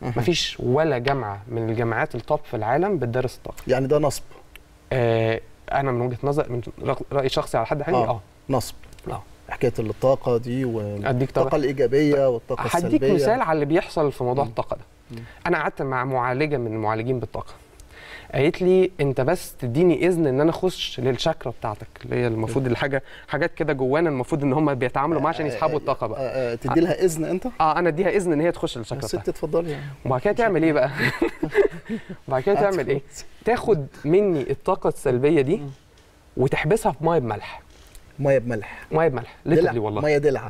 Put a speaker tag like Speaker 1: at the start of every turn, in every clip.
Speaker 1: مفيش ولا جامعه من الجامعات التوب في العالم بتدرس الطاقه
Speaker 2: يعني ده نصب
Speaker 1: آه انا من وجهه نظر من راي شخصي على حد حقيقي
Speaker 2: آه.
Speaker 1: اه
Speaker 2: نصب
Speaker 1: اه
Speaker 2: حكايه الطاقه دي
Speaker 1: أديك طبعا.
Speaker 2: والطاقه الايجابيه والطاقه
Speaker 1: هديك
Speaker 2: السلبيه
Speaker 1: مثال على اللي بيحصل في موضوع
Speaker 2: مم.
Speaker 1: الطاقه ده انا قعدت مع معالجه من المعالجين بالطاقه قالت لي انت بس تديني اذن ان انا اخش للشاكرا بتاعتك اللي هي المفروض الحاجه حاجات كده جوانا المفروض ان هم بيتعاملوا معاها عشان يسحبوا الطاقه بقى
Speaker 2: آه، آه، تدي لها اذن انت
Speaker 1: اه انا اديها اذن ان هي تخش للشاكرا
Speaker 2: الست
Speaker 1: بتاعتي
Speaker 2: اتفضلي يعني
Speaker 1: وبعد كده تعمل ايه بقى بعد كده تعمل ايه تاخد مني الطاقه السلبيه دي وتحبسها في ميه بملح
Speaker 2: ميه بملح
Speaker 1: ميه بملح
Speaker 2: دلع
Speaker 1: ليترلي والله
Speaker 2: ميه دلعه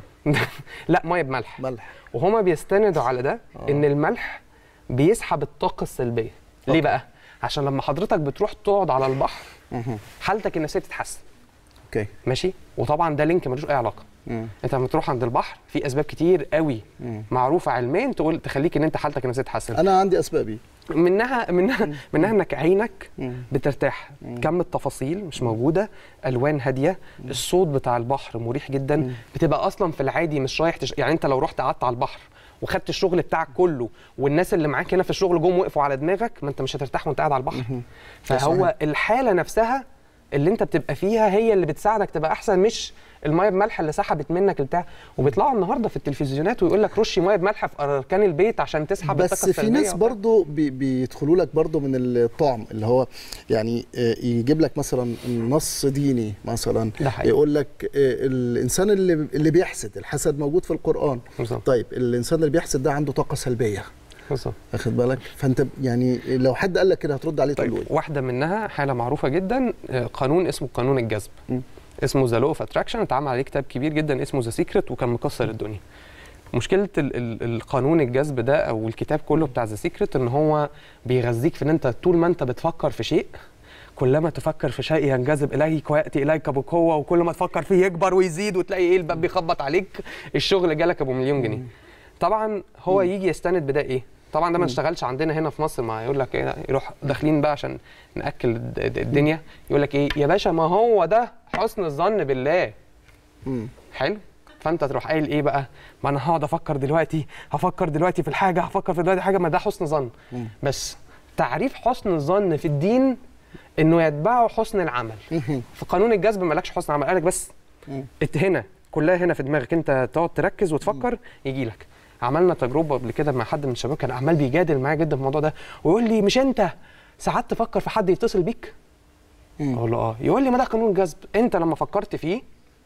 Speaker 1: لا ميه بملح
Speaker 2: ملح
Speaker 1: وهما بيستندوا على ده
Speaker 2: آه.
Speaker 1: ان الملح بيسحب الطاقه السلبيه ليه بقى عشان لما حضرتك بتروح تقعد على البحر
Speaker 2: مهم.
Speaker 1: حالتك النفسيه بتتحسن
Speaker 2: اوكي
Speaker 1: ماشي وطبعا ده لينك ملوش اي علاقه
Speaker 2: مم.
Speaker 1: انت لما تروح عند البحر في اسباب كتير قوي
Speaker 2: مم.
Speaker 1: معروفه علميا تقول تخليك ان انت حالتك النفسيه تتحسن
Speaker 2: انا عندي اسبابي
Speaker 1: منها منها منها انك عينك
Speaker 2: مم.
Speaker 1: بترتاح كم التفاصيل مش موجوده الوان هاديه الصوت بتاع البحر مريح جدا بتبقى اصلا في العادي مش رايح تش... يعني انت لو رحت قعدت على البحر وخدت الشغل بتاعك كله والناس اللي معاك هنا في الشغل جم وقفوا على دماغك ما انت مش هترتاح وانت قاعد على البحر فهو الحاله نفسها اللي انت بتبقى فيها هي اللي بتساعدك تبقى احسن مش الميه بملح اللي سحبت منك البتاع وبيطلعوا النهارده في التلفزيونات ويقول لك رشي ميه بملح في اركان البيت عشان تسحب
Speaker 2: بس
Speaker 1: الطاقه
Speaker 2: في
Speaker 1: السلبية
Speaker 2: ناس
Speaker 1: وبتاع.
Speaker 2: برضو بي- بيدخلوا لك برضو من الطعم اللي هو يعني آه، يجيب لك مثلا نص ديني مثلا
Speaker 1: ده حقيقي.
Speaker 2: يقول لك آه، الانسان اللي اللي بيحسد الحسد موجود في القران
Speaker 1: بالظبط
Speaker 2: طيب الانسان اللي بيحسد ده عنده طاقه سلبيه
Speaker 1: بالظبط
Speaker 2: واخد بالك فانت يعني لو حد قال لك كده هترد عليه تقول له
Speaker 1: طيب
Speaker 2: ايه
Speaker 1: واحده منها حاله معروفه جدا آه، قانون اسمه قانون الجذب
Speaker 2: م.
Speaker 1: اسمه ذا لو اوف اتراكشن اتعمل عليه كتاب كبير جدا اسمه ذا سيكريت وكان مكسر الدنيا مشكله ال- ال- القانون الجذب ده او الكتاب كله بتاع ذا سيكريت ان هو بيغذيك في ان انت طول ما انت بتفكر في شيء كلما تفكر في شيء ينجذب اليك وياتي اليك بقوه وكل ما تفكر فيه يكبر ويزيد وتلاقي ايه الباب بيخبط عليك الشغل جالك ابو مليون جنيه طبعا هو يجي يستند بده ايه طبعا ده ما اشتغلش عندنا هنا في مصر ما يقول لك ايه يروح داخلين بقى عشان ناكل الد- الد- الدنيا يقول لك ايه يا باشا ما هو ده حسن الظن بالله
Speaker 2: مم.
Speaker 1: حلو فانت تروح قايل ايه بقى ما انا هقعد افكر دلوقتي هفكر دلوقتي في الحاجه هفكر في دلوقتي حاجه ما ده حسن ظن
Speaker 2: مم.
Speaker 1: بس تعريف حسن الظن في الدين انه يتبعه حسن العمل
Speaker 2: مهم.
Speaker 1: في قانون الجذب مالكش حسن عمل قالك بس
Speaker 2: مم.
Speaker 1: انت هنا كلها هنا في دماغك انت تقعد تركز وتفكر يجي لك عملنا تجربه قبل كده مع حد من الشباب كان عمال بيجادل معايا جدا في الموضوع ده ويقول لي مش انت ساعات تفكر في حد يتصل بيك
Speaker 2: مم.
Speaker 1: اقول له اه يقول لي ما ده قانون الجذب انت لما فكرت فيه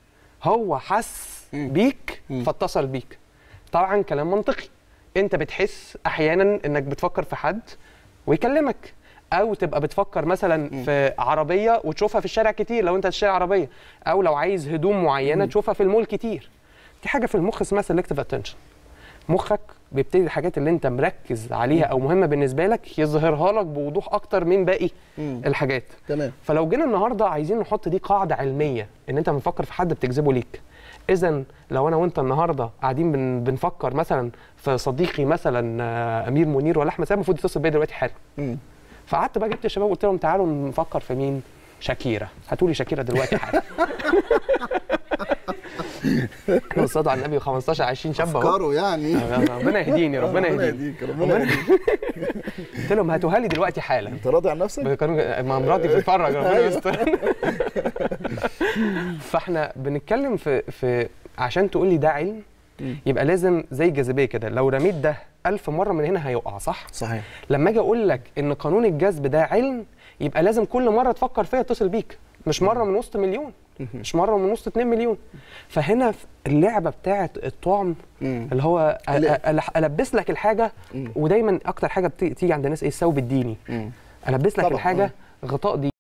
Speaker 1: هو حس
Speaker 2: مم.
Speaker 1: بيك
Speaker 2: مم.
Speaker 1: فاتصل بيك طبعا كلام منطقي انت بتحس احيانا انك بتفكر في حد ويكلمك او تبقى بتفكر مثلا في عربيه وتشوفها في الشارع كتير لو انت تشتري عربيه او لو عايز هدوم معينه تشوفها في المول كتير دي حاجه في المخ اسمها سيلكتيف اتنشن مخك بيبتدي الحاجات اللي انت مركز عليها او مهمه بالنسبه لك يظهرها لك بوضوح اكتر من باقي
Speaker 2: مم.
Speaker 1: الحاجات
Speaker 2: تمام
Speaker 1: فلو جينا النهارده عايزين نحط دي قاعده علميه ان انت بتفكر في حد بتجذبه ليك اذا لو انا وانت النهارده قاعدين بن بنفكر مثلا في صديقي مثلا آه، امير منير ولا احمد سامي المفروض يتصل بيا دلوقتي حالا
Speaker 2: مم.
Speaker 1: فقعدت بقى جبت الشباب وقلت لهم تعالوا نفكر في مين شاكيرا هاتوا لي شاكيرا دلوقتي حالا كانوا صادوا على النبي 15 20 شاب اهو
Speaker 2: افكاره يعني
Speaker 1: ربنا يهديني ربنا يهديني
Speaker 2: يهديك ربنا يهديك
Speaker 1: قلت لهم هاتوها لي دلوقتي حالا
Speaker 2: انت راضي عن نفسك؟
Speaker 1: كانوا ما مراتي بتتفرج ربنا
Speaker 2: أيوة.
Speaker 1: يستر فاحنا بنتكلم في في عشان تقول لي ده علم
Speaker 2: مم.
Speaker 1: يبقى لازم زي الجاذبيه كده لو رميت ده ألف مره من هنا هيقع صح
Speaker 2: صحيح
Speaker 1: لما اجي اقول لك ان قانون الجذب ده علم يبقى لازم كل مره تفكر فيها اتصل بيك مش مره من وسط مليون مش مره من وسط 2 مليون فهنا في اللعبه بتاعه الطعم
Speaker 2: مم.
Speaker 1: اللي هو أ-
Speaker 2: اللي-
Speaker 1: أ- البس لك الحاجه
Speaker 2: مم.
Speaker 1: ودايما اكتر حاجه بت- تيجي عند الناس ايه الثوب الديني
Speaker 2: مم.
Speaker 1: البس لك
Speaker 2: طبعاً،
Speaker 1: الحاجه
Speaker 2: آه.
Speaker 1: غطاء دي